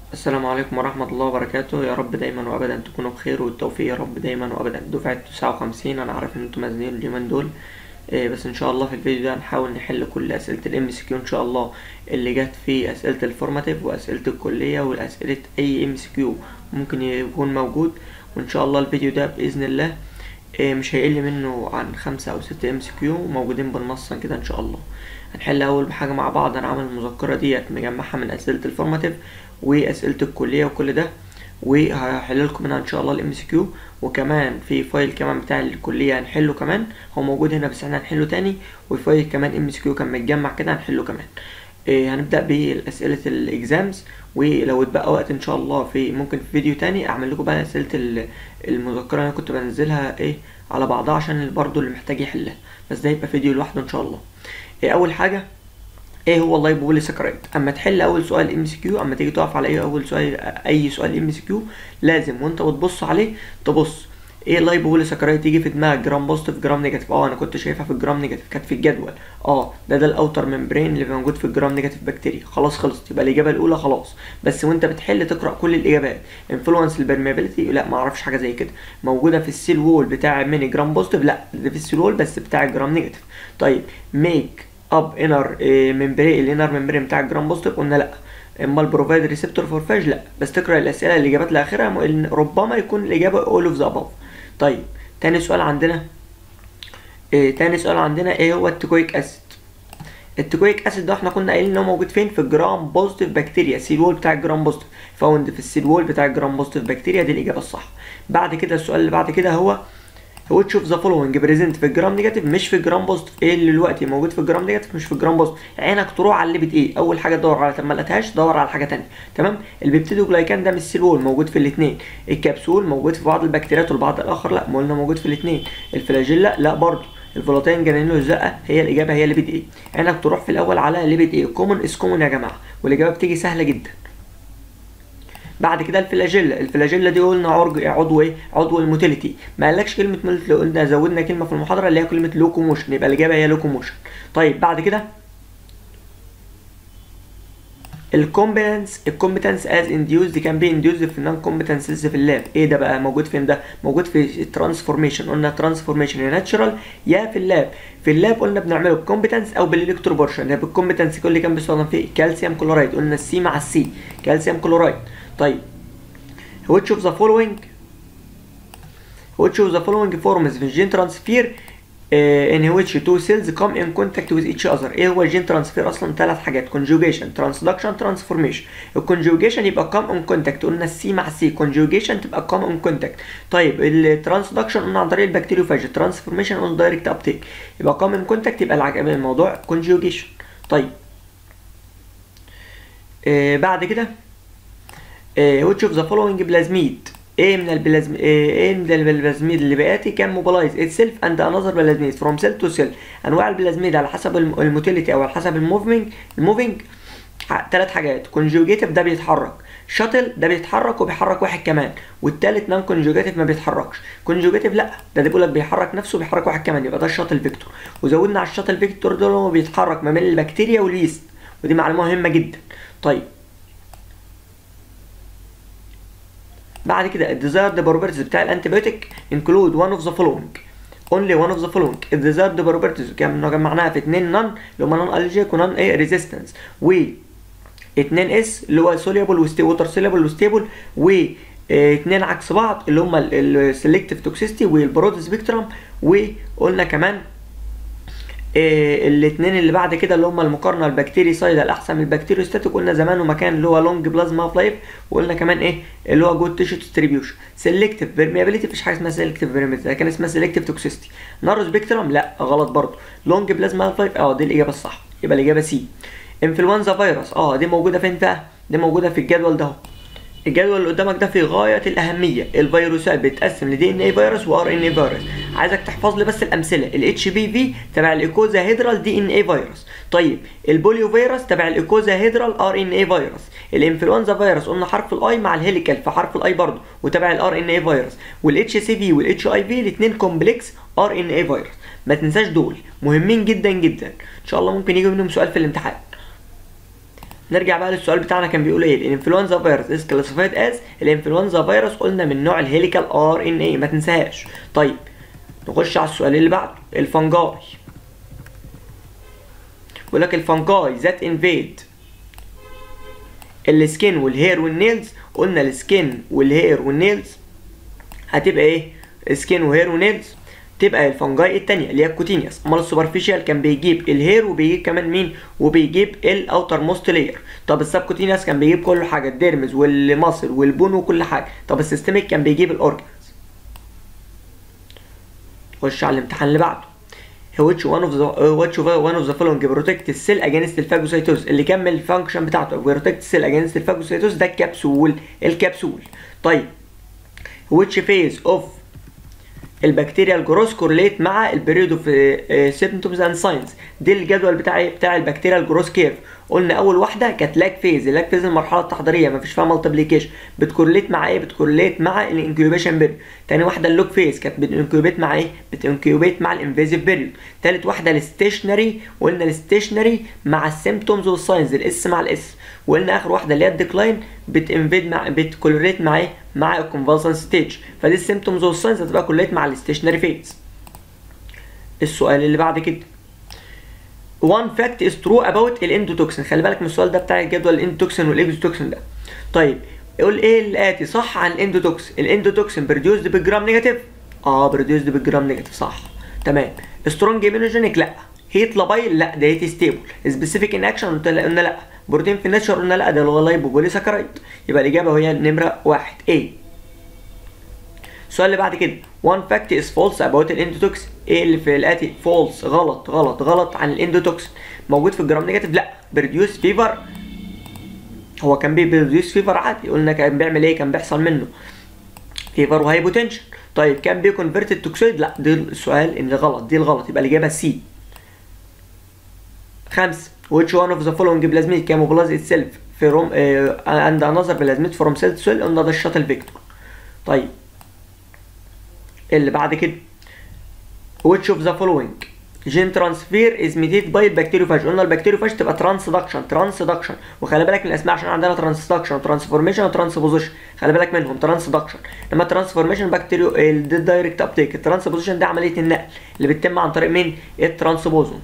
السلام عليكم ورحمة الله وبركاته يا رب دايما وأبدا تكونوا بخير والتوفيق يا رب دايما وأبدا دفعة تسعة وخمسين أنا عارف إن انتوا مزنين اليومين دول آه، بس إن شاء الله في الفيديو ده هنحاول نحل كل أسئلة الام سي كيو إن شاء الله اللي جت في أسئلة الفورماتيف وأسئلة الكلية وأسئلة أي ام سي كيو ممكن يكون موجود وإن شاء الله الفيديو ده بإذن الله آه، مش هيقل منه عن خمسة أو ستة ام سي كيو موجودين بالنص كده إن شاء الله هنحل أول حاجة مع بعض أنا عامل المذكرة ديت مجمعها من أسئلة الفورماتيف وأسئلة الكلية وكل ده وهحل لكم منها ان شاء الله الام سي كيو وكمان في فايل كمان بتاع الكليه هنحله كمان هو موجود هنا بس احنا هنحله تاني وفايل كمان ام سي كيو كان متجمع كده هنحله كمان إيه هنبدا باسئله الاكزامز ولو اتبقى وقت ان شاء الله في ممكن في فيديو تاني اعمل لكم بقى اسئله ال- المذكره اللي انا كنت بنزلها ايه على بعضها عشان برضو اللي محتاج يحلها بس ده يبقى فيديو لوحده ان شاء الله إيه اول حاجه ايه هو اللايبوليساكرايد اما تحل اول سؤال ام سي كيو اما تيجي تقف على اي اول سؤال اي سؤال ام سي كيو لازم وانت بتبص عليه تبص ايه اللايبوليساكرايد تيجي في دماغك جرام بوزيتيف جرام نيجاتيف اه انا كنت شايفها في الجرام نيجاتيف كانت في الجدول اه ده ده الاوتر ممبرين اللي موجود في الجرام نيجاتيف بكتيريا خلاص خلصت يبقى الاجابه الاولى خلاص بس وانت بتحل تقرا كل الاجابات انفلونس البرميابيلتي لا ما اعرفش حاجه زي كده موجوده في السيل وول بتاع ميني جرام بوزيتيف لا ده في السيل وول بس بتاع الجرام نيجاتيف طيب ميك اب انر ممبرين الانر ممبرين بتاع الجرام بوزيتيف قلنا لا اما البروفايد ريسبتور فور فاج لا بس تقرا الاسئله الاجابات لاخرها م- ربما يكون الاجابه اول اوف ذا اباف طيب تاني سؤال عندنا إيه تاني سؤال عندنا ايه هو التيكويك اسيد التيكويك اسيد ده احنا كنا قايلين ان هو موجود فين في الجرام بوزيتيف بكتيريا السيل وول بتاع الجرام بوزيتيف فاوند في السيل وول بتاع الجرام بوزيتيف بكتيريا دي الاجابه الصح بعد كده السؤال اللي بعد كده هو which of the following present في الجرام نيجاتيف مش في الجرام بوزيتيف ايه اللي دلوقتي موجود في الجرام نيجاتيف مش في الجرام بوزيتيف عينك تروح على الليبت ايه اول حاجه تدور على ما لقيتهاش دور على حاجه تانية تمام البيبتيدوجلايكان ده مش السيل وول موجود في الاثنين الكبسول موجود في بعض البكتيريات والبعض الاخر لا ما قلنا موجود في الاثنين الفلاجيلا لا برضه الفولاتين جرانيولوزا هي الاجابه هي ليبيد ايه عينك تروح في الاول على ليبيد ايه كومن اس كومن يا جماعه والاجابه بتيجي سهله جدا بعد كده الفلاجيلا الفلاجيلا دي قلنا عرج عضو ايه عضو الموتيليتي ما قالكش كلمه ملت قلنا زودنا كلمه في المحاضره اللي هي كلمه لوكوموشن يبقى الاجابه هي لوكوموشن طيب بعد كده الكومبتنس الكومبتنس از انديوزد كان بي انديوزد في النون كومبتنسز في اللاب ايه ده بقى موجود فين ده موجود في الترانسفورميشن قلنا ترانسفورميشن يا ناتشرال يا في اللاب في اللاب قلنا بنعمله بكومبتنس او بالالكتروبورشن يعني بالكومبتنس كل اللي كان بيستخدم فيه كالسيوم كلورايد قلنا السي مع السي كالسيوم كلورايد طيب which of the following which of the following forms في الجين ترانسفير uh, in which two cells come in contact with each other ايه هو الجين ترانسفير اصلا ثلاث حاجات conjugation transduction transformation الكونجوجيشن يبقى come in contact قلنا السي مع السي conjugation تبقى come in contact طيب الترانسدكشن قلنا عن طريق البكتيريوفاج الترانسفورميشن قلنا دايركت ابتيك يبقى come in contact يبقى العج- الموضوع conjugation طيب آه بعد كده آه which of the following plasmid ايه من البلازم ايه إيه من البلازميد اللي بقاتي كان موبلايز itself and another plasmid from cell to cell انواع البلازميد على حسب الم- الموتيليتي او على حسب الموفمنج الموفينج ثلاث حاجات كونجوجيتيف ده بيتحرك شاتل ده بيتحرك وبيحرك واحد كمان والتالت نون كونجوجيتيف ما بيتحركش كونجوجيتيف لا ده بيقول لك بيحرك نفسه وبيحرك واحد كمان يبقى ده الشاتل فيكتور وزودنا على الشاتل فيكتور ده هو بيتحرك ما بين البكتيريا واليست ودي معلومه مهمه جدا طيب بعد كده الديزايرد بروبرتيز بتاع الانتيبيوتيك انكلود one of the following only one of the following الديزايرد بروبرتيز كنا جمعناها في اتنين نون اللي هم نون الجيك ونون ايه ريزيستنس و 2 اس اللي هو سوليبل وستي ووتر سوليبل وستيبل و آه، اتنين عكس بعض اللي هم السلكتيف توكسيستي والبرود سبيكترم وقلنا كمان إيه الاثنين اللي بعد كده اللي هم المقارنه البكتيري سايد الاحسن من البكتيريوستاتيك قلنا زمان ومكان اللي هو لونج بلازما اوف لايف وقلنا كمان ايه اللي هو جود تيشو ديستريبيوشن سيلكتيف بيرميابيليتي مفيش حاجه اسمها سيلكتيف بيرميابيليتي كان اسمها سيلكتيف توكسيستي نارو سبيكترم لا غلط برضه لونج بلازما اوف لايف اه دي الاجابه الصح يبقى الاجابه سي انفلونزا فيروس اه دي موجوده فين بقى دي موجوده في الجدول ده اهو الجدول اللي قدامك ده في غايه الاهميه الفيروسات بتتقسم لدي ان اي فيروس وار ان اي فيروس عايزك تحفظ لي بس الامثله الاتش بي في تبع الايكوزا هيدرال دي ان اي فيروس طيب البوليو فيروس تبع الايكوزا هيدرال ار ان اي فيروس الانفلونزا فيروس قلنا حرف الاي مع الهيليكال في حرف الاي برضه وتبع الار ان اي فيروس والاتش سي في والاتش اي في الاثنين كومبلكس ار ان اي فيروس ما تنساش دول مهمين جدا جدا ان شاء الله ممكن يجي منهم سؤال في الامتحان نرجع بقى للسؤال بتاعنا كان بيقول ايه الانفلونزا فيروس از كلاسيفايد از الانفلونزا فيروس قلنا من نوع الهيليكال ار ان اي ما تنساهاش طيب نخش على السؤال اللي بعده الفنجاي بيقول لك الفنجاي ذات انفيد السكين والهير والنيلز قلنا السكين والهير والنيلز هتبقى ايه سكين وهير ونيلز تبقى الفنجاي التانية اللي هي الكوتينيوس امال السوبرفيشال كان بيجيب الهير وبيجيب كمان مين وبيجيب الاوتر موست لاير طب السبكوتينيوس كان بيجيب كل حاجه الديرمز والمصل والبون وكل حاجه طب السيستميك كان بيجيب الاورجنز خش على الامتحان اللي بعده which one of the which one of the following protect the cell against الفاجوسيتوز اللي كمل الفانكشن بتاعته protect the cell against الفاجوسيتوز ده الكبسول الكبسول طيب which phase of البكتيريا جروس كورليت مع البريود اوف سيمبتومز اند ساينز دي الجدول بتاع بتاع البكتيريا جروس كيرف قلنا اول واحده كانت لاج فيز اللاج فيز المرحله التحضيريه ما فيش فيها مالتيبليكيشن بتكورليت مع ايه بتكورليت مع الانكيوبيشن بيريود تاني واحده اللوج فيز كانت بتنكيوبيت مع ايه بتنكيوبيت مع الانفيزيف بيريود تالت واحده الستيشنري قلنا الستيشنري مع السيمبتومز والساينز الاس مع الاس وقلنا اخر واحده اللي هي الديكلاين بتنفيد مع بتكولريت مع ايه مع الكونفالسن ستيج فدي السيمبتومز والساينز هتبقى كولريت مع الستيشنري فيز السؤال اللي بعد كده one fact is true about الاندوتوكسين خلي بالك من السؤال ده بتاع الجدول الاندوتوكسين والاكزوتوكسين ده طيب يقول ايه الاتي صح عن الاندوتوكسين الاندوتوكسين بروديوسد بالجرام نيجاتيف اه بروديوسد بالجرام نيجاتيف صح تمام سترونج ايمينوجينيك لا هيت لابايل لا ده هيت ستيبل سبيسيفيك ان اكشن قلنا لا بروتين في الناتشر قلنا لا ده اللي هو لايبوبوليساكرايد يبقى الاجابه هي نمره واحد A السؤال اللي بعد كده one fact is false about الاندوتوكسين ايه اللي في الاتي false غلط غلط غلط عن الاندوتوكسين موجود في الجرام نيجاتيف لا بريديوس فيفر هو كان بيبريديوس فيفر عادي قلنا كان بيعمل ايه كان بيحصل منه فيفر وهايبوتنشن طيب كان بيكونفرتد توكسيد لا ده السؤال ان غلط دي الغلط يبقى الاجابه سي خمسة which one of the following plasmid camouflage itself from uh, and another plasmid from cell to cell قلنا ده الشاتل فيكتور طيب اللي بعد كده which of the following gene transfer is mediated by البكتيريوفاج قلنا البكتيريوفاج تبقى ترانسدكشن ترانسدكشن وخلي بالك من الاسماء عشان عندنا ترانسدكشن وترانسفورميشن وترانسبوزيشن خلي بالك منهم ترانسدكشن لما الترانسفورميشن بكتيريو الدايركت ابتيك الترانسبوزيشن ده عمليه النقل اللي بتتم عن طريق مين الترانسبوزون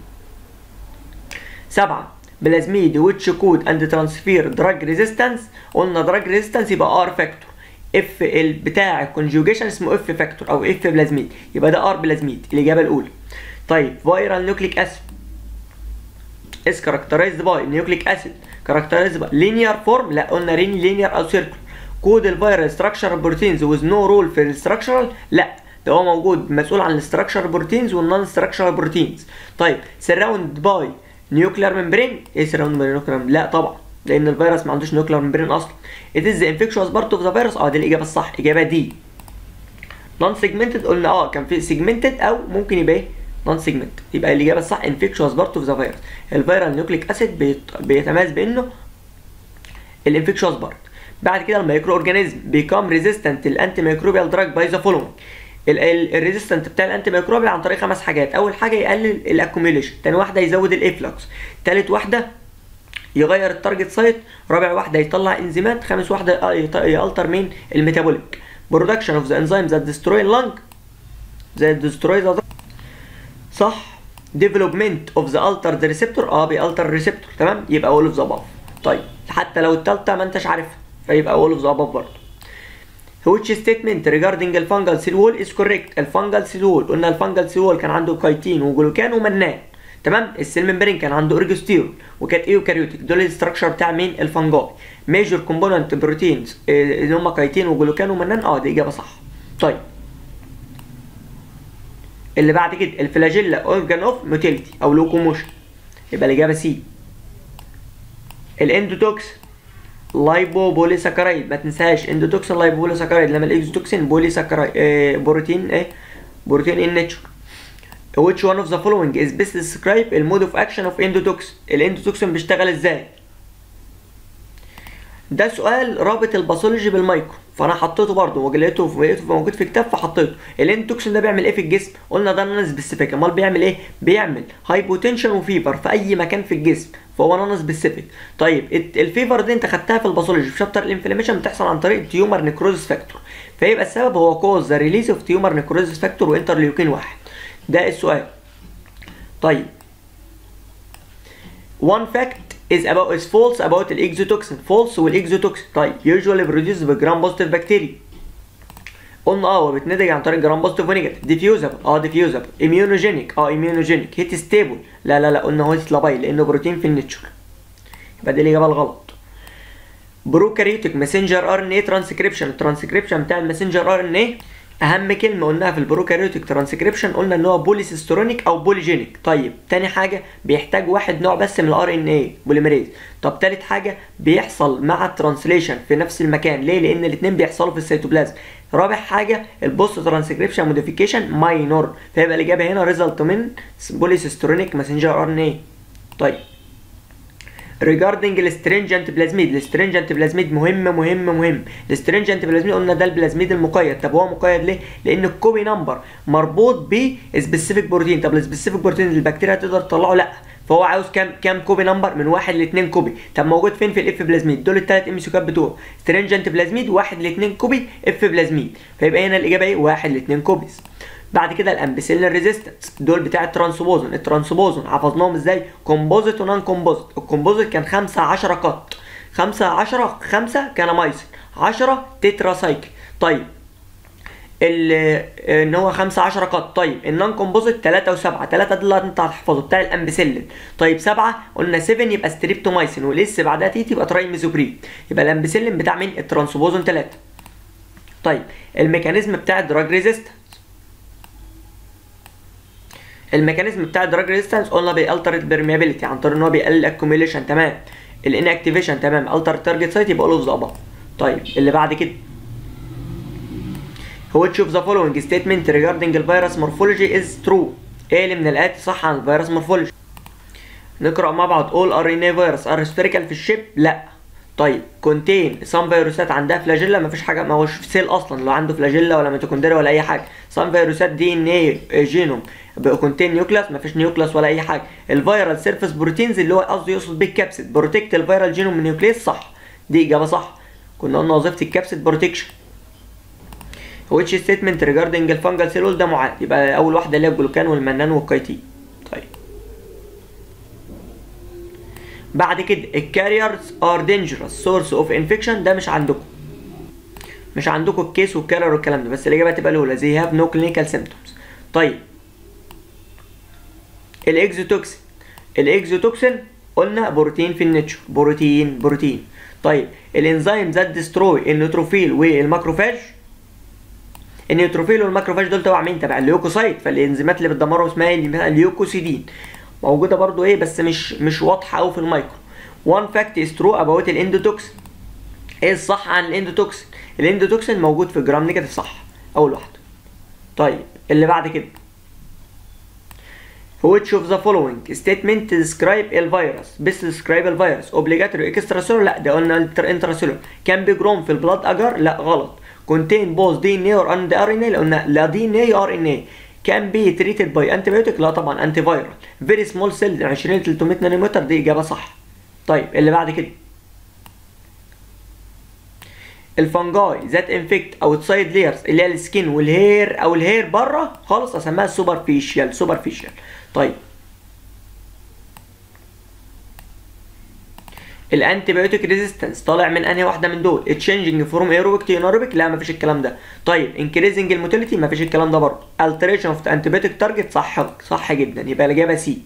سبعة بلازميد ويتش كود اند ترانسفير دراج ريزيستنس قلنا دراج ريزيستنس يبقى ار فاكتور اف ال بتاع الكونجوجيشن اسمه اف فاكتور او اف بلازميد يبقى ده ار بلازميد الاجابه الاولى طيب فيرال نيوكليك اسيد is characterized by nucleic acid characterized by linear form لا قلنا رين linear او circular كود الفيرال structural proteins with no role في الستراكشرال لا ده هو موجود مسؤول عن الستراكشر بروتينز والنون ستراكشر بروتينز طيب سراوند باي نيوكلير ممبرين ايه سراوند باي نيوكلير لا طبعا لان الفيروس ما عندوش نيوكلير ممبرين اصلا it is the infectious part of the virus اه دي الاجابه الصح اجابه دي نون سيجمنتد قلنا اه كان في سيجمنتد او ممكن يبقى ايه نون سيجمنت يبقى الاجابه الصح انفكشوس بارت اوف ذا فيروس الفيرال نيوكليك اسيد بيت... بيتميز بانه الانفكشوس بارت بعد كده الميكرو اورجانيزم بيكام ريزيستنت الانتي ميكروبيال دراج باي ذا فولوينج الريزيستنت بتاع الانتي ميكروبيال عن طريق خمس حاجات اول حاجه يقلل الاكوميليشن تاني واحده يزود الافلكس تالت واحده يغير التارجت سايت رابع واحده يطلع انزيمات خامس واحده يالتر مين الميتابوليك برودكشن اوف ذا انزيم ذات ديستروي اللنج ذات ديستروي ذا صح ديفلوبمنت اوف ذا التر ريسبتور اه بيالتر ريسبتور تمام يبقى اول اوف ذا اباف طيب حتى لو التالتة ما انتش عارفها فيبقى اول اوف ذا اباف برضه which statement regarding الفانجل سيل وول is correct الفانجل سيل وول قلنا الفانجل سيل وول كان عنده كايتين وجلوكان ومنان تمام السيل ممبرين كان عنده ارجستيرون وكانت ايوكاريوتيك دول الاستراكشر بتاع مين الفانجاي ميجور كومبوننت بروتينز اللي هم كايتين وجلوكان ومنان اه دي اجابه صح طيب اللي بعد كده الفلاجيلا اورجان اوف موتيلتي او لوكوموشن يبقى الاجابه سي الاندوتوكس لايبو بوليساكرايد ما تنساش اندوتوكسين لايبو بوليساكرايد لما الاكزوتوكسين بوليساكرايد آه بروتين ايه بروتين ان ناتشر which one of the following is best describe المود اوف اكشن اوف endotoxin الاندوتوكسين بيشتغل ازاي ده سؤال رابط الباثولوجي بالمايكرو فانا حطيته برضه ولقيته لقيته موجود في كتاب فحطيته الاندوكسين ده بيعمل ايه في الجسم قلنا ده نون سبيسيفيك امال بيعمل ايه بيعمل هايبوتنشن وفيفر في اي مكان في الجسم فهو نون سبيسيفيك طيب الفيفر دي انت خدتها في الباثولوجي في شابتر الانفلاميشن بتحصل عن طريق تيومر نيكروزس فاكتور فيبقى السبب هو كوز ذا ريليز اوف تيومر نيكروزس فاكتور وانترليوكين واحد ده السؤال طيب one fact is about is false about الاكزوتوكسين false والاكزوتوكسين طيب usually produced بجرام بوزيتيف بكتيريا قلنا اه هو بيتنتج عن طريق جرام بوزيتيف ونيجاتيف ديفيوزبل اه ديفيوزبل اميونوجينيك اه اميونوجينيك هيت ستيبل لا لا لا قلنا هيت لابايل لانه بروتين في النيتشر يبقى دي الاجابه الغلط بروكاريوتيك ماسنجر ار ان اي ترانسكريبشن الترانسكريبشن بتاع الماسنجر ار ان اي اهم كلمه قلناها في البروكاريوتيك ترانسكريبشن قلنا ان هو بوليسيسترونيك او بوليجينيك طيب تاني حاجه بيحتاج واحد نوع بس من الار ان اي بوليمريز طب تالت حاجه بيحصل مع الترانسليشن في نفس المكان ليه لان الاثنين بيحصلوا في السيتوبلازم رابع حاجه البوست ترانسكريبشن موديفيكيشن ماينور فيبقى الاجابه هنا ريزلت من بوليسيسترونيك ماسنجر ار ان اي طيب regarding السترينجنت بلازميد السترينجنت بلازميد مهم مهم مهم السترينجنت بلازميد قلنا ده البلازميد المقيد طب هو مقيد ليه لان الكوبي نمبر مربوط بسبيسيفيك بروتين طب السبيسيفيك بروتين اللي البكتيريا تقدر تطلعه لا فهو عاوز كام كام كوبي نمبر من واحد لاثنين كوبي طب موجود فين في الاف بلازميد دول الثلاث ام سي بتوعه سترينجنت بلازميد واحد لاثنين كوبي اف بلازميد فيبقى هنا الاجابه ايه واحد لاثنين كوبيز بعد كده الامبيسيلين ريزيستنس دول بتاع الترانسبوزون الترانسبوزون حفظناهم ازاي كومبوزيت ونان كومبوزيت الكومبوزيت كان 5 10 قط 5 10 5 كان مايسين 10 تترا سايكل طيب ان هو 5 10 قط طيب النون كومبوزيت 3 و7 3 دول انت هتحفظه بتاع الامبيسيلين طيب 7 قلنا 7 يبقى ستريبتومايسين والاس بعدها تي تبقى تراي ميزوبرين يبقى الامبيسيلين بتاع مين الترانسبوزون 3 طيب الميكانيزم بتاع الدراج ريزيستنس الميكانيزم بتاع الدراج ريزيستنس قلنا بيالتر البرميابيلتي عن طريق ان هو بيقلل الاكوميليشن تمام الانكتيفيشن تمام التر تارجت سايت يبقى اول اوف ذا طيب اللي بعد كده which of the following statement regarding الفيروس morphology is true ايه اللي من الاتي صح عن الفيروس morphology نقرا مع بعض all RNA virus are spherical في الشيب لا طيب كونتين سام فيروسات عندها فلاجيلا مفيش حاجه ما هوش في سيل اصلا لو عنده فلاجيلا ولا ميتوكوندريا ولا اي حاجه سام فيروسات دي ان ايه جينوم كونتين نيوكلاس مفيش نيوكلاس ولا اي حاجه الفيرال سيرفيس بروتينز اللي هو قصده يقصد بيه الكبسيد بروتكت الفيرال جينوم من نيوكليس صح دي اجابه صح كنا قلنا وظيفه الكبسيد بروتكشن which statement regarding الفانجل سيلول ده معاد يبقى اول واحده اللي هي الجلوكان والمنان والكايتين طيب بعد كده الكاريرز ار دينجرس سورس اوف انفكشن ده مش عندكم مش عندكم الكيس والكارير والكلام ده بس الاجابه هتبقى الاولى زي هاف نو كلينيكال سيمبتومز طيب الاكزوتوكسين الاكزوتوكسين قلنا بروتين في النيتشر بروتين بروتين طيب الانزيم ذات ديستروي النيوتروفيل والماكروفاج النيوتروفيل والماكروفاج دول تبع مين تبع الليوكوسايت فالانزيمات اللي بتدمرهم اسمها اليوكوسيدين موجوده برضو ايه بس مش مش واضحه قوي في المايكرو وان فاكت از ترو اباوت الاندوتوكسين ايه الصح عن الاندوتوكسين الاندوتوكسين موجود في جرام نيجاتيف صح اول واحده طيب اللي بعد كده which of the following statement describe الفيروس بس describe الفيروس obligatory extracellular لا ده قلنا intracellular can be grown في البلاد اجر لا غلط contain both DNA or and RNA لو قلنا لا DNA or RNA can be treated by antibiotic لا طبعا انتي فيرال very small cell 20 300 نانومتر دي اجابه صح طيب اللي بعد كده الفنجاي ذات انفكت اوتسايد لايرز اللي هي السكين والهير او الهير بره خالص اسميها سوبرفيشال سوبرفيشال طيب الانتي بايوتيك ريزيستنس طالع من انهي واحده من دول تشينجينج فروم ايروبيك تو انيروبيك لا مفيش الكلام ده طيب انكريزنج الموتيليتي مفيش الكلام ده برضه التريشن اوف انتي بايوتيك تارجت صح صح جدا يبقى الاجابه سي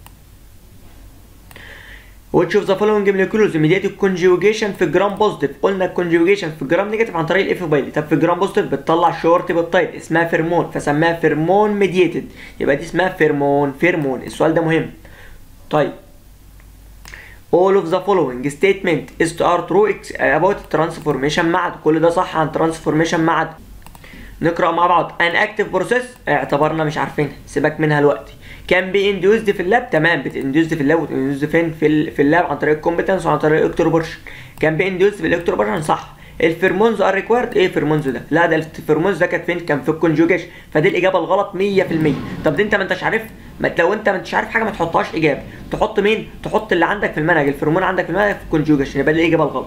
which of the following molecules mediate conjugation في الجرام بوزيتيف قلنا الكونجوجيشن في الجرام نيجاتيف عن طريق الاف بايلي طب في الجرام بوزيتيف بتطلع شورت بيبتايد اسمها فيرمون فسماها فيرمون ميديتد يبقى دي اسمها فيرمون فيرمون السؤال ده مهم طيب all of the following statement is to are true about transformation معد كل ده صح عن transformation معد نقرا مع بعض an active process اعتبرنا مش عارفينها سيبك منها دلوقتي كان بي انديوزد في اللاب تمام بتنديوزد في اللاب وتنديوزد فين في ال في اللاب عن طريق الكومبتنس وعن طريق الاكتروبورشن كان بينديوس بالالكتروبارشن صح الفيرمونز ار ريكوايرد ايه فيرمونز ده لا ده الفيرمونز ده كانت فين كان في الكونجوجيشن فدي الاجابه الغلط 100% طب دي انت ما انتش عارف ما لو انت ما انتش عارف حاجه ما تحطهاش اجابه تحط مين تحط اللي عندك في المنهج الفيرمون عندك في المنهج في الكونجوجيشن يبقى دي الاجابه الغلط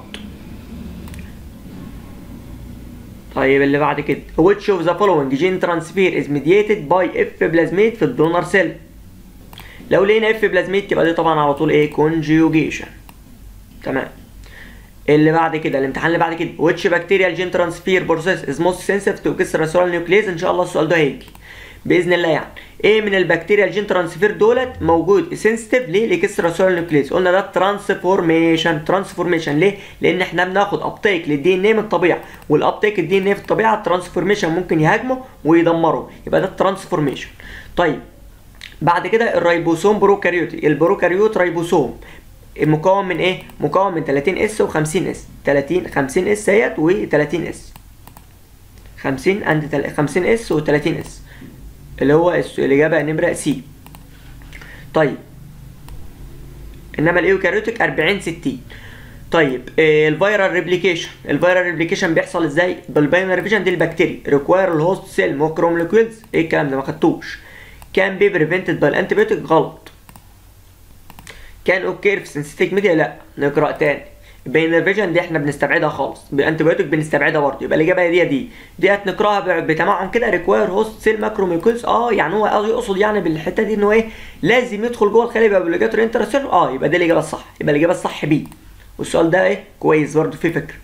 طيب اللي بعد كده which of the following gene transfer is mediated by F plasmid في الدونر سيل لو لقينا F plasmid تبقى دي طبعا على طول ايه conjugation تمام اللي بعد كده الامتحان اللي بعد كده which bacterial gene transfer process is most sensitive to extracellular nuclease ان شاء الله السؤال ده هيجي باذن الله يعني ايه من البكتيريا الجين ترانسفير دولت موجود سنسيتيف ليه لاكسترا سيلولار نيوكليز قلنا ده ترانسفورميشن ترانسفورميشن ليه لان احنا بناخد ابتيك للدي ان ايه من الطبيعه والابتيك الدي ان ايه في الطبيعه الترانسفورميشن ممكن يهاجمه ويدمره يبقى ده الترانسفورميشن طيب بعد كده الريبوسوم بروكاريوتي البروكاريوت ريبوسوم مكون من ايه مكون من 30 اس و50 اس 30 50 اس اهيت و30 اس 50 عند 50 اس و30 اس اللي هو الإجابة نمرة سي طيب إنما الإيوكاريوتيك 40 60 طيب آه الفيرال ريبليكيشن الفيرال ريبليكيشن بيحصل ازاي بالباينري فيجن دي البكتيريا ريكواير الهوست سيل ماكروموليكولز ايه الكلام ده ما خدتوش كان بي بريفنتد باي الانتيبيوتيك غلط كان اوكي في سنسيتيك ميديا لا نقرا تاني بين فيجن دي احنا بنستبعدها خالص بانتيبيوتيك بنستبعدها برضه يبقى الاجابه هي دي دي ديت نقراها بتمعن كده ريكواير هوست سيل ماكروميكولز اه يعني هو يقصد يعني بالحته دي ان هو ايه لازم يدخل جوه الخليه يبقى اوبليجاتوري انترسيل اه يبقى دي الاجابه الصح يبقى الاجابه الصح بي والسؤال ده ايه كويس برضه فيه فكره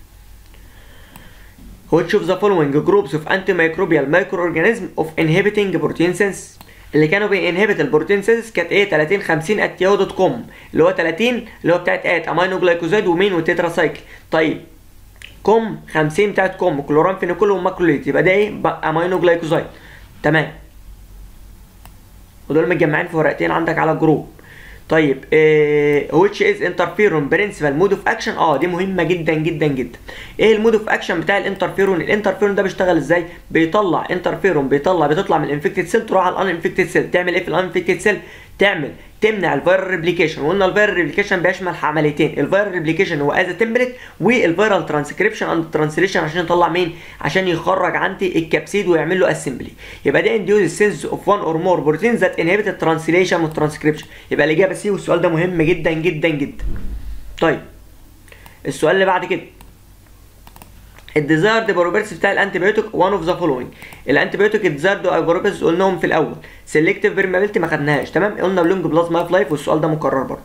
Which of the following groups of antimicrobial microorganism of inhibiting protein sense اللي كانوا بينهبت البروتين سينسز كانت ايه 30 50 ات ياهو دوت كوم اللي هو 30 اللي هو بتاعت ات امينو جلايكوزيد ومين والتترا سايكل طيب كوم 50 بتاعت كوم كلوران فينيكول وماكروليت يبقى ده ايه امينو جلايكوزيد تمام ودول متجمعين في ورقتين عندك على جروب طيب إيه which is interferon principal mode of action اه دي مهمه جدا جدا جدا ايه المود اوف اكشن بتاع الانترفيرون الانترفيرون ده بيشتغل ازاي بيطلع انترفيرون بيطلع بتطلع من الانفكتد سيل تروح على الانفكتد سيل تعمل ايه في الانفكتد سيل تعمل تمنع الفيرال ريبليكيشن وقلنا الفيرال ريبليكيشن بيشمل عمليتين الفيرال ريبليكيشن هو از تمبلت والفيرال ترانسكريبشن اند ترانسليشن عشان يطلع مين عشان يخرج عندي الكبسيد ويعمل له اسمبلي يبقى ده انديوز سينس اوف وان اور مور بروتين ذات انهبت الترانسليشن والترانسكريبشن يبقى الاجابه سي والسؤال ده مهم جدا جدا جدا طيب السؤال اللي بعد كده الديزايرد بروبرتيز بتاع الانتيبيوتيك وان اوف ذا فولوينج الانتيبيوتيك الديزايرد بروبرتيز قلناهم في الاول سيلكتيف فيرمابيلتي ما خدناهاش تمام قلنا لونج بلازما اوف لايف والسؤال ده مكرر برضه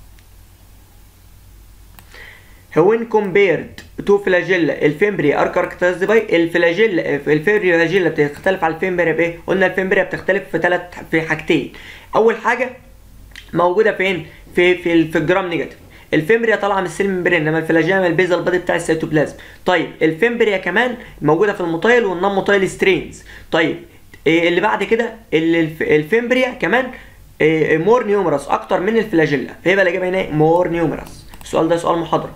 when compared to flagella الفيمبري ار كاركترايزد باي الفلاجيلا الفلاجيلا بتختلف على الفيمبريا بايه؟ قلنا الفيمبريا بتختلف في ثلاث في حاجتين اول حاجه موجوده فين؟ في في في الجرام نيجاتيف الفيمبريا طالعه من السيل ممبرين انما الفلاجيلا من البيزل بادي بتاع السيتوبلازم طيب الفيمبريا كمان موجوده في الموتايل والنون موتايل سترينز طيب إيه اللي بعد كده الفيمبريا كمان إيه مور نيومرس اكتر من الفلاجيلا فيبقى الاجابه هنا مور نيومرس السؤال ده سؤال محاضره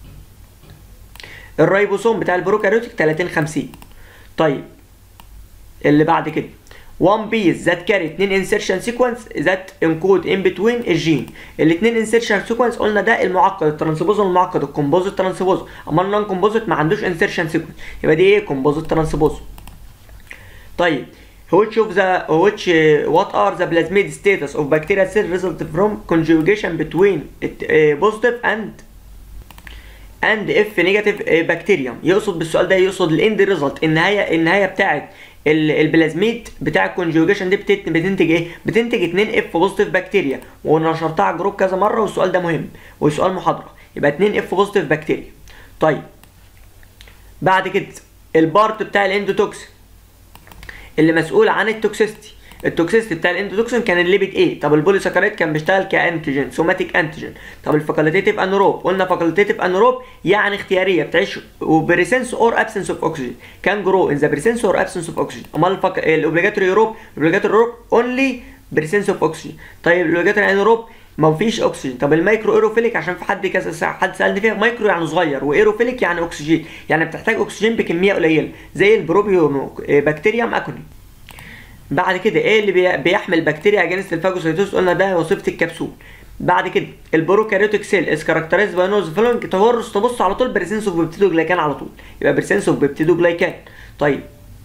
الريبوسوم بتاع البروكاريوتيك 30 50 طيب اللي بعد كده one piece that carry اتنين insertion sequence that encode in between الجين الاتنين insertion sequence قلنا ده المعقد الترانسبوزون المعقد الكومبوزيت ترانسبوزون اما النون كومبوزيت ما عندوش insertion sequence يبقى دي ايه كومبوزيت ترانسبوزون طيب which of the which uh, what are the plasmid status of bacterial cell result from conjugation between uh, positive and and if negative bacterium يقصد بالسؤال ده يقصد الاند ريزلت النهايه النهايه بتاعت البلازميد بتاع الكونجوجيشن دي بتنتج ايه؟ بتنتج 2 اف بوزيتيف بكتيريا ونشرتها على الجروب كذا مره والسؤال ده مهم وسؤال محاضره يبقى 2 اف بوزيتيف بكتيريا. طيب بعد كده البارت بتاع الاندوتوكسين اللي مسؤول عن التوكسيستي التوكسيستي بتاع الاندوتوكسين كان الليبيد ايه طب البوليساكرايد كان بيشتغل كانتيجين سوماتيك انتيجين طب الفاكولتيتيف انروب قلنا فاكولتيتيف انروب يعني اختياريه بتعيش وبريسنس اور ابسنس اوف اوكسجين كان جرو ان ذا بريسنس اور ابسنس اوف اوكسجين امال الفك... الاوبليجاتوري يوروب الاوبليجاتوري يوروب اونلي بريسنس اوف اوكسجين طيب الاوبليجاتوري انروب ما فيش اكسجين طب المايكرو ايروفيليك عشان في حد كذا حد سالني فيها مايكرو يعني صغير وايروفيليك يعني اكسجين يعني بتحتاج اكسجين بكميه قليله زي البروبيو بكتيريوم اكوني بعد كده ايه اللي بيحمل بكتيريا اجينست الفاجوسيتوز قلنا ده وظيفه الكبسول بعد كده البروكاريوتيك سيل از كاركترايز باي نوز فولوينج تبرص تبص على طول بريسنس اوف بيبتيدوجلايكان على طول يبقى بريسنس اوف بيبتيدوجلايكان طيب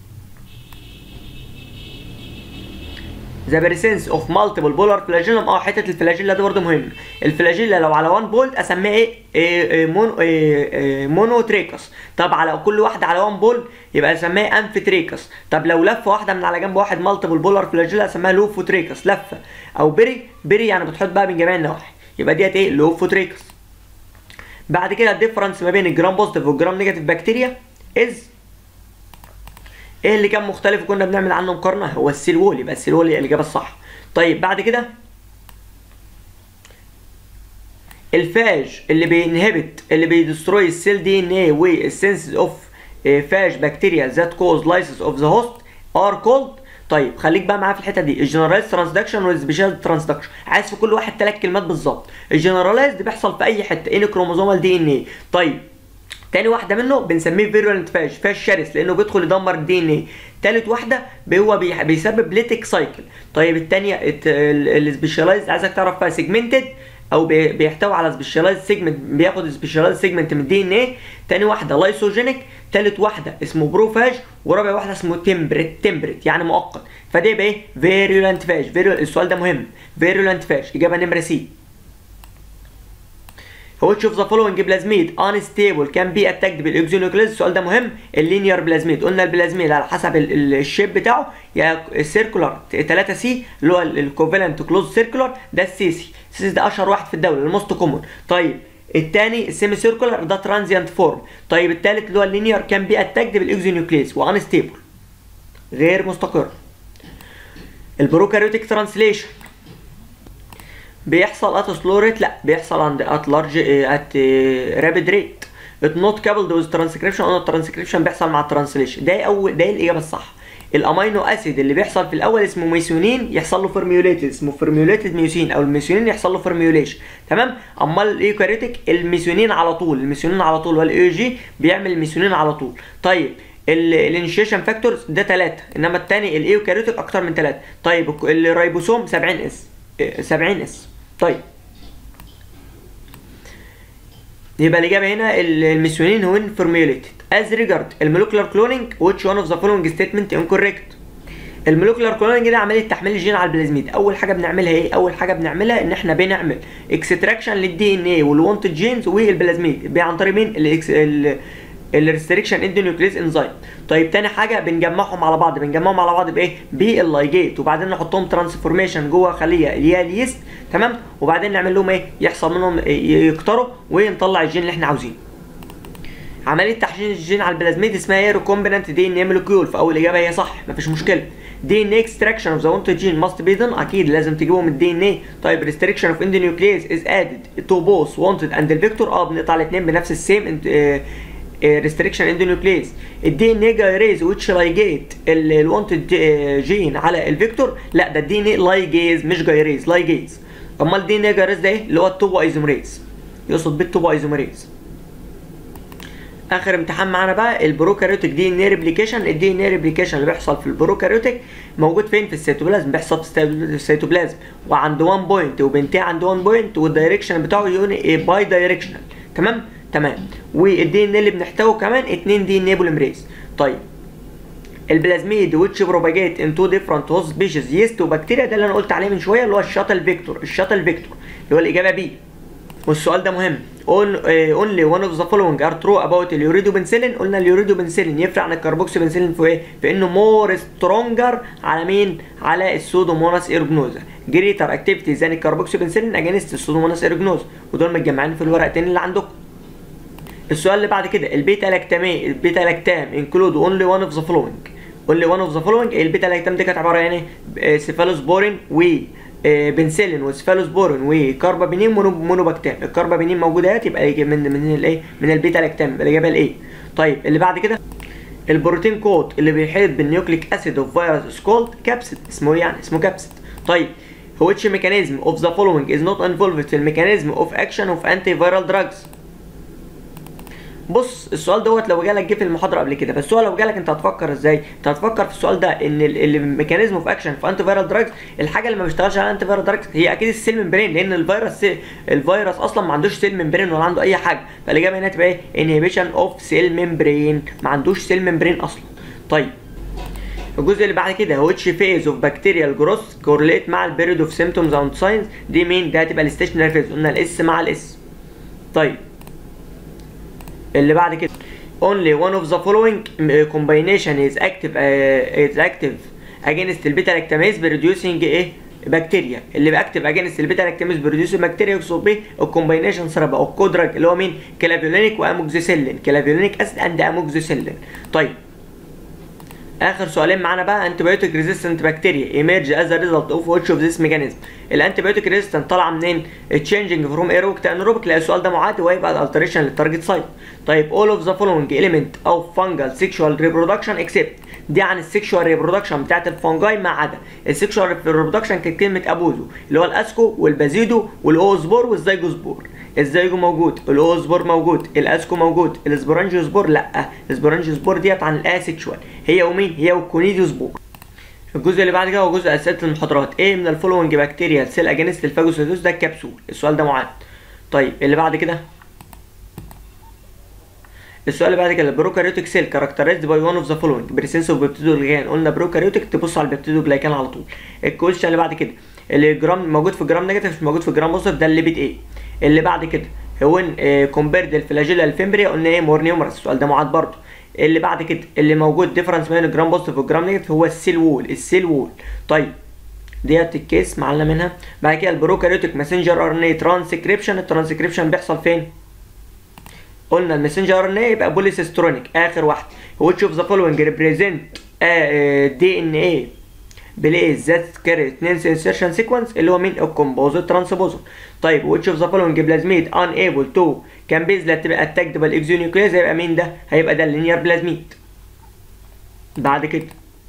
ذا بريسنس اوف مالتيبل بولار فلاجيلم اه حته الفلاجيلا دي برضه مهمه الفلاجيلا لو على 1 بول اسميها ايه, إيه, إيه مون إيه إيه مونوتريكس طب على كل واحده على 1 بول يبقى اسميها امفيتريكس طب لو لفه واحده من على جنب واحد مالتيبل بولار فلاجيلا اسميها لوفوتريكس لفه او بري بري يعني بتحط بقى من جميع النواحي يبقى ديت ايه لوفوتريكس بعد كده الديفرنس ما بين الجرام بوزيتيف والجرام نيجاتيف بكتيريا از ايه اللي كان مختلف وكنا بنعمل عنه مقارنه هو السيل وول يبقى السيل وول هي الاجابه الصح طيب بعد كده الفاج اللي بينهبت اللي بيدستروي السيل دي ان ايه والسنسز اوف فاج بكتيريا ذات كوز لايسيس اوف ذا هوست ار كولد طيب خليك بقى معايا في الحته دي الجنرالايز ترانسدكشن والسبيشال ترانسدكشن عايز في كل واحد ثلاث كلمات بالظبط الجنرالايز دي بيحصل في اي حته ان كروموزومال دي ان ايه طيب تاني واحده منه بنسميه فيرولنت فاج فاج شرس لانه بيدخل يدمر الدي ان ايه تالت واحده هو بيسبب ليتك سايكل طيب الثانيه السبيشالايز عايزك تعرف بقى سيجمنتد او بيحتوي على سبيشالايز سيجمنت بياخد سبيشالايز سيجمنت من الدي ان ايه تاني واحده لايسوجينيك تالت واحده اسمه بروفاج ورابع واحده اسمه تمبرت تمبرت يعني مؤقت فده يبقى ايه فيرولنت فاج فيرول السؤال ده مهم فيرولنت فاج اجابه نمره سي which of the following plasmid unstable can be attacked بالاكزونيوكليز السؤال ده مهم اللينير بلازميد قلنا البلازميد على حسب الشيب بتاعه يا السيركولار 3 سي اللي هو الكوفالنت كلوز سيركولار ده السي سي السي ده اشهر واحد في الدوله الموست كومون طيب الثاني السيمي سيركولار ده ترانزيانت فورم طيب الثالث اللي هو اللينير كان بي اتاكد بالاكزونيوكليز وانستيبل غير مستقر البروكاريوتيك ترانسليشن بيحصل ات سلو ريت لا بيحصل عند ات لارج ات رابيد ريت ات نوت كابلد ويز ترانسكريبشن قلنا الترانسكريبشن بيحصل مع الترانسليشن ده اول ده الاجابه الصح الامينو اسيد اللي بيحصل في الاول اسمه ميثيونين يحصل له فورميوليتد اسمه فورميوليتد ميوسين او الميثيونين يحصل له فورميوليشن تمام امال الايوكاريوتيك الميثيونين على طول الميثيونين على طول والاي جي بيعمل الميثيونين على طول طيب الانيشيشن فاكتورز ده 3 انما الثاني الايوكاريوتيك اكتر من 3 طيب الريبوسوم 70 اس 70 اس طيب يبقى الإجابة هنا الميثيونين هو فورميوليتد as regard المولكيولار كلونينج which one of the following statement incorrect المولكيولار كلونينج ده عمليه تحميل الجين على البلازميد اول حاجه بنعملها ايه اول حاجه بنعملها ان احنا بنعمل اكستراكشن للدي ان ايه والوانتد جينز والبلازميد عن طريق مين الريستريكشن اندونيوكليز انزيم طيب تاني حاجه بنجمعهم على بعض بنجمعهم على بعض بايه باللايجيت وبعدين نحطهم ترانسفورميشن جوه خليه اللي هي اليست تمام وبعدين نعمل لهم ايه يحصل منهم يكتروا ونطلع الجين اللي احنا عاوزينه عمليه تحشين الجين على البلازميد اسمها ايه ريكومبيننت دي ان اي مولكيول فاول اجابه هي صح مفيش مشكله دي ان اكستراكشن اوف ذا وانتد جين ماست بي دون اكيد لازم تجيبهم الدي ان اي طيب ريستريكشن اوف اندونيوكليز از ادد تو بوث وانتد اند الفيكتور اه بنقطع الاثنين بنفس السيم ريستريكشن اندونيوكليز الدي ان اي جايريز ويتش لايجيت الوانتد جين على الفيكتور لا ده الدي ان اي لايجيز مش جايريز لايجيز امال الدي ان اي جايريز ده ايه اللي هو التوبو ايزومريز يقصد بالتوبو ايزومريز اخر امتحان معانا بقى البروكاريوتيك دي ان اي ريبليكيشن الدي ان اي ريبليكيشن اللي بيحصل في البروكاريوتيك موجود فين في السيتوبلازم بيحصل في السيتوبلازم وعند 1 بوينت وبينتهي عند 1 بوينت والدايركشن بتاعه يوني باي دايركشنال تمام تمام والدي ان اللي بنحتوي كمان 2 دي ان اي بوليمريز طيب البلازميد ويتش بروباجيت ان تو ديفرنت هوست سبيشيز يست وبكتيريا ده اللي انا قلت عليه من شويه اللي هو الشاتل فيكتور الشاتل فيكتور اللي هو الاجابه بي والسؤال ده مهم اونلي ون اوف ذا فولوينج ار ترو اباوت اليوريدوبنسيلين قلنا اليوريدوبنسيلين يفرق عن الكربوكسيبنسيلين في ايه؟ في انه مور سترونجر على مين؟ على السودوموناس ايرجنوزا جريتر اكتيفيتي زي الكربوكسيبنسيلين اجينست السودوموناس ايرجنوزا ودول متجمعين في الورقتين اللي عندكم السؤال اللي بعد كده البيتا لاكتامي البيتا لاكتام انكلود اونلي ون اوف ذا فولوينج اونلي ون اوف ذا فولوينج البيتا لاكتام دي كانت عباره عن ايه؟ سيفالوسبورين و بنسلين وسفالوسبورين وكاربابينين مونوباكتام الكاربابينين موجوده يبقى من من الايه من البيتا لاكتام يبقى الاجابه الايه طيب اللي بعد كده البروتين كود اللي بيحيط بالنيوكليك اسيد اوف فيروس كولد كابسيد اسمه ايه يعني اسمه كابسيد طيب which mechanism of the following is not involved في الميكانيزم of action of antiviral drugs بص السؤال دوت لو جالك جه في المحاضره قبل كده بس هو لو جالك انت هتفكر ازاي انت هتفكر في السؤال ده ان الميكانيزم اوف اكشن في انتي فيرال دراجز الحاجه اللي ما بيشتغلش على انتي فيرال دراجز هي اكيد السيل ممبرين لان الفيروس الفيروس اصلا ما عندوش سيل ممبرين ولا عنده اي حاجه فالاجابه هنا تبقى ايه انهبيشن اوف سيل ممبرين ما عندوش سيل ممبرين اصلا طيب الجزء اللي بعد كده which phase of bacterial growth correlate مع البيريود اوف symptoms and signs دي مين ده هتبقى الستيشنري فيز قلنا الاس مع الاس طيب اللي بعد كده only one of the following combination is active uh, is active against البيتا لاكتاميز بريديوسing ايه بكتيريا اللي باكتف اجينست البيتا لاكتاميز بريديوس بكتيريا يقصد بيه الكومباينيشن سيرب او الكودراج اللي هو مين كلافيولينيك واموكسيسيلين كلافيولينيك اسيد اند اموكسيسيلين طيب اخر سؤالين معانا بقى انتيبيوتيك ريزيستنت بكتيريا ايمرج از ريزلت اوف واتش اوف ذيس ميكانيزم الانتيبيوتيك ريزيستنت طالعه منين تشينجينج فروم ايروبيك تو انيروبيك لا السؤال ده معاد وهيبقى الالتريشن للتارجت سايت طيب اول اوف ذا فولوينج اليمنت اوف فانجل سيكشوال ريبرودكشن اكسبت دي عن السيكشوال ريبرودكشن بتاعت الفونجاي ما عدا السيكشوال ريبرودكشن كانت كلمه ابوزو اللي هو الاسكو والبازيدو والاوزبور والزيجوسبور الزيجو موجود الاوزبور موجود الاسكو موجود الاسبورانجيوسبور لا الاسبورانجيوسبور ديت عن الاسيكشوال هي ومين هي والكونيديوسبور الجزء اللي بعد كده هو جزء اسئله المحاضرات ايه من الفولوينج بكتيريا سيل اجينست الفاجوسيتوس ده الكبسول السؤال ده معاد طيب اللي بعد كده السؤال اللي بعد كده البروكاريوتيك سيل كاركترايزد باي وان اوف ذا فولوينج بريسنس اوف بيبتيدوجلايكان قلنا بروكاريوتيك تبص على البيبتيدوجلايكان على طول الكويشن اللي بعد كده اللي جرام موجود في جرام نيجاتيف مش موجود في جرام بوزيتيف ده الليبيد ايه اللي بعد كده هو كومبيرد الفلاجيلا الفيمبريا قلنا ايه مور نيومرس السؤال ده معاد برضه اللي بعد كده اللي موجود ديفرنس بين الجرام بوزيتيف والجرام نيجاتيف هو السيل وول السيل وول طيب ديت الكيس معلنا منها بعد كده البروكاريوتيك ماسنجر ار ان اي ترانسكريبشن الترانسكريبشن بيحصل فين قلنا الماسنجر ار ان اي يبقى بوليسيسترونيك اخر واحد which of the following represent دي ان اي بليز ذات كاري 2 انسرشن سيكونس اللي هو مين الكومبوزيت ترانسبوزر طيب which of the following بلازميد unable to كان بيز لا تبقى اتاكد بالاكزونيوكليز هيبقى مين ده هيبقى ده اللينير بلازميد بعد كده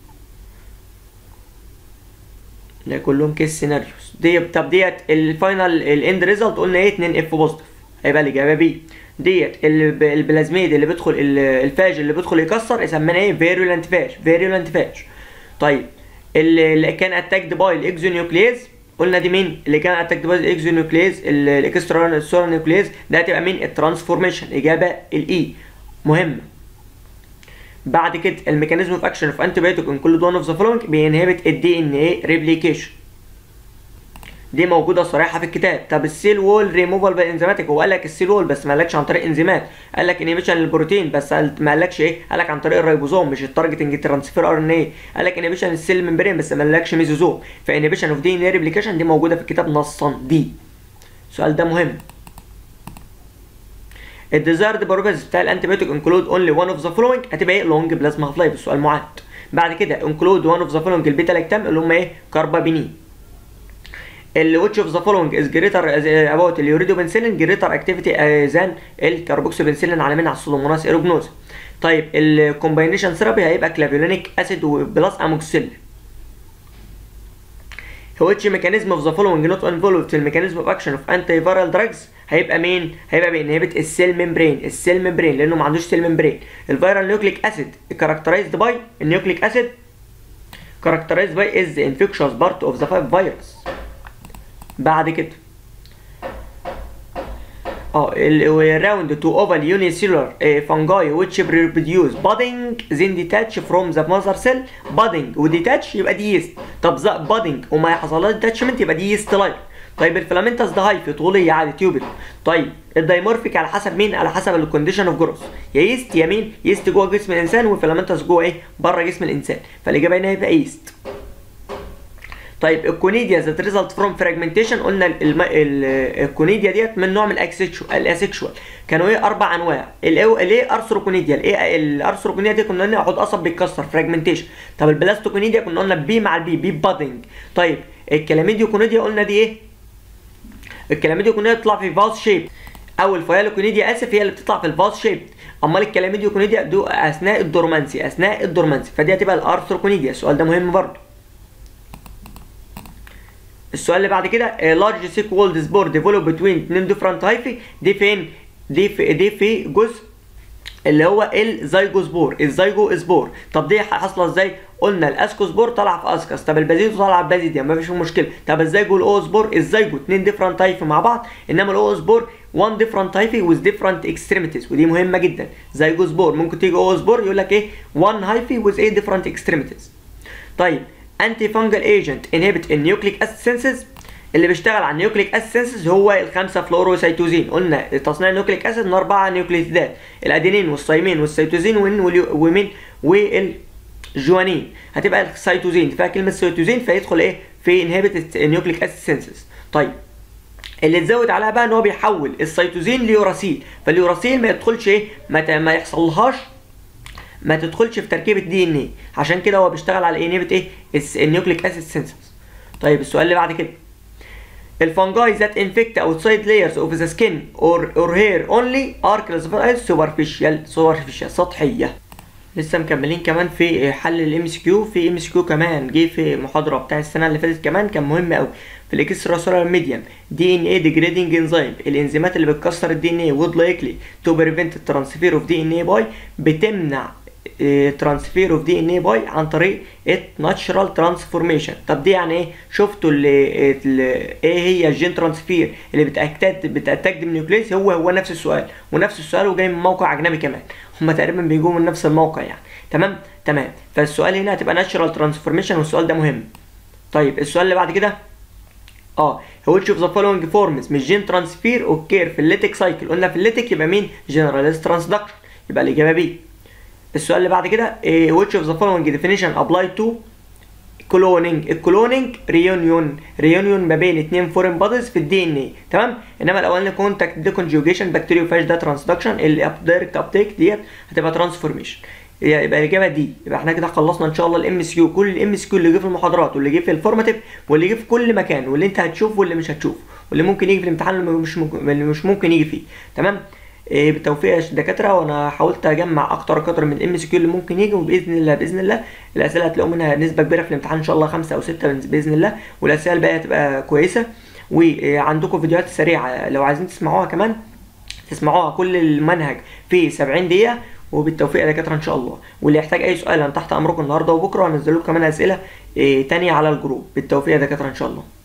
ده كلهم كيس سيناريوز دي طب ديت الفاينل الاند ريزلت قلنا ايه 2 اف بوزيتيف هيبقى الاجابه بي ديت البلازميد اللي بيدخل الفاج اللي بيدخل يكسر اسميناه ايه فيرولنت فاج فيرولنت فاج طيب اللي كان اتاكد باي الاكزونيوكليز قلنا دي مين اللي كان اتاكد باي الاكزونيوكليز الاكسترا سولار نيوكليز ده هتبقى مين الترانسفورميشن اجابه الاي مهمه بعد كده الميكانيزم اوف اكشن اوف انتي بايوتيك ان كل وان اوف ذا فولوينج بينهبت الدي ان اي ريبليكيشن دي موجوده صريحه في الكتاب طب السيل وول ريموفال بالانزيماتيك هو قال لك السيل وول بس ما قالكش عن طريق انزيمات قال لك انيبيشن للبروتين بس ما قالكش ايه قال لك عن طريق الريبوزوم مش التارجتنج ترانسفير ار ان اي قال لك انيبيشن السيل ممبرين بس ما قالكش ميزوزوم فانيبيشن اوف دي ان اي ريبليكيشن دي موجوده في الكتاب نصا دي السؤال ده مهم الديزايرد بروبرتيز بتاع الانتي بايوتيك انكلود اونلي وان اوف ذا فولوينج هتبقى ايه لونج بلازما هاف لايف السؤال معاد بعد كده انكلود وان اوف ذا فولوينج البيتا لاكتام اللي هم ايه كاربابينين اللي which of the following is greater about اليوريدوبنسلين greater activity than الكربوكسيبنسلين على منع السودوموناس ايروجنوز طيب الكومباينيشن ثيرابي هيبقى كلافيولينيك اسيد بلس اموكسيلين which mechanism of the following not involved في الميكانيزم of action of antiviral drugs هيبقى مين؟ هيبقى بينهبت السيل ممبرين السيل ممبرين لانه ما عندوش سيل ممبرين الفيرال نيوكليك اسيد characterized by النيوكليك اسيد characterized by is the infectious part of the virus بعد كده اه راوند تو اوفال يونيسيلر فانجاي which reproduce budding then detach from the mother cell budding وديتاتش يبقى دي يست طب budding وما يحصلهاش ديتاتشمنت يبقى دي يست لايك طيب الفلامنتس ده هايفي طوليه عادي تيوبل طيب الدايمورفيك على حسب مين على حسب الكونديشن اوف جروث يا يست يا مين يست جوه جسم الانسان والفلامنتس جوه ايه بره جسم الانسان فالاجابه هنا هيبقى يست طيب الكونيديا ذات ريزلت فروم فراجمنتيشن قلنا الم... الكونيديا ديت من نوع من الاسكشوال كانوا ايه اربع انواع الايه ارثروكونيديا الايه الارثروكونيديا دي كنا قلنا عود قصب بيتكسر فراجمنتيشن طب البلاستوكونيديا كنا قلنا بي مع البي بي بادنج طيب الكلاميديوكونيديا قلنا دي ايه الكلاميديوكونيديا بتطلع في فاز شيب او الفيالوكونيديا اسف هي اللي بتطلع في الفاز شيب امال الكلاميديوكونيديا دو اثناء الدورمانسي اثناء الدورمانسي فدي هتبقى الارثروكونيديا السؤال ده مهم برضه السؤال اللي بعد كده لارج سيك وولد سبور ديفلوب بتوين اتنين ديفرنت هايفي دي فين دي في دي في جزء اللي هو الزيجوسبور الزيجوسبور طب دي حاصله ازاي قلنا الاسكوسبور طلع في اسكس طب البازيدو طلع في بازيديا مفيش مشكله طب الزيجو والاوسبور الزيجو اتنين ديفرنت تايب مع بعض انما الاوسبور وان ديفرنت تايب ويز ديفرنت اكستريميتيز ودي مهمه جدا زيجوسبور ممكن تيجي اوسبور يقول لك ايه وان هايفي ويز ايه ديفرنت اكستريميتيز طيب انتي فانجل ايجنت انهبت النيوكليك اسيد سينسز اللي بيشتغل على النيوكليك اسيد سينسز هو الخمسه فلوروسيتوزين قلنا تصنيع النيوكليك اسيد من اربعه نيوكليتيدات الادينين والثايمين والسيتوزين ومين والجوانين هتبقى السيتوزين فيها كلمه سيتوزين فيدخل ايه في انهبت النيوكليك اسيد سينسز طيب اللي تزود عليها بقى ان هو بيحول السيتوزين ليوراسيل فاليوراسيل ما يدخلش ايه ما, ما يحصلهاش ما تدخلش في تركيبه دي ان ايه عشان كده هو بيشتغل على انهبت ايه النيوكليك اسيد سينسز طيب السؤال اللي بعد كده الفنجاي that infect outside layers of the skin or, or hair only are classified as superficial superficial سطحية لسه مكملين كمان في حل الام اس كيو في ام اس كيو كمان جه في محاضره بتاع السنه اللي فاتت كمان كان مهم قوي في الاكسترا سولار ميديم دي ان اي ديجريدنج انزيم الانزيمات اللي بتكسر الدي ان اي وود لايكلي تو بريفنت الترانسفير اوف دي ان اي باي بتمنع ترانسفير اوف دي ان اي باي عن طريق الناتشرال ترانسفورميشن طب دي يعني ايه شفتوا اللي, اللي ايه هي الجين ترانسفير اللي بتاكد بتاتاك من نيوكليس هو هو نفس السؤال ونفس السؤال وجاي من موقع اجنبي كمان هما تقريبا بيجوا من نفس الموقع يعني تمام تمام فالسؤال هنا هتبقى ناتشرال ترانسفورميشن والسؤال ده مهم طيب السؤال اللي بعد كده اه which of the following forms مش جين ترانسفير اوكير في الليتك سايكل قلنا في الليتك يبقى مين جنراليز ترانسدكشن يبقى الاجابه بي السؤال اللي بعد كده which of the following definition apply to كلونينج الكلونينج ريونيون ريونيون ما بين اتنين فورين بوديز في الدي ان اي تمام انما الاولاني كونتاكت دي كونجوجيشن بكتيريوفاج ده ترانسدكشن الدايركت ابتيك ديت هتبقى ترانسفورميشن يبقى الاجابه دي يبقى احنا كده خلصنا ان شاء الله الام اس كيو كل الام اس كيو اللي جه في المحاضرات واللي جه في الفورماتيف واللي جه في كل مكان واللي انت هتشوفه واللي مش هتشوفه واللي ممكن يجي في الامتحان واللي مش ممكن, اللي مش ممكن يجي فيه تمام إيه بالتوفيق يا دكاتره وانا حاولت اجمع اكتر قدر من الام اس كيو اللي ممكن يجي وباذن الله باذن الله الاسئله هتلاقوا منها نسبه كبيره في الامتحان ان شاء الله خمسه او سته باذن الله والاسئله الباقيه هتبقى كويسه وعندكم فيديوهات سريعه لو عايزين تسمعوها كمان تسمعوها كل المنهج في 70 دقيقه وبالتوفيق يا دكاتره ان شاء الله واللي يحتاج اي سؤال انا تحت امركم النهارده وبكره هنزل لكم كمان اسئله إيه تانية على الجروب بالتوفيق يا دكاتره ان شاء الله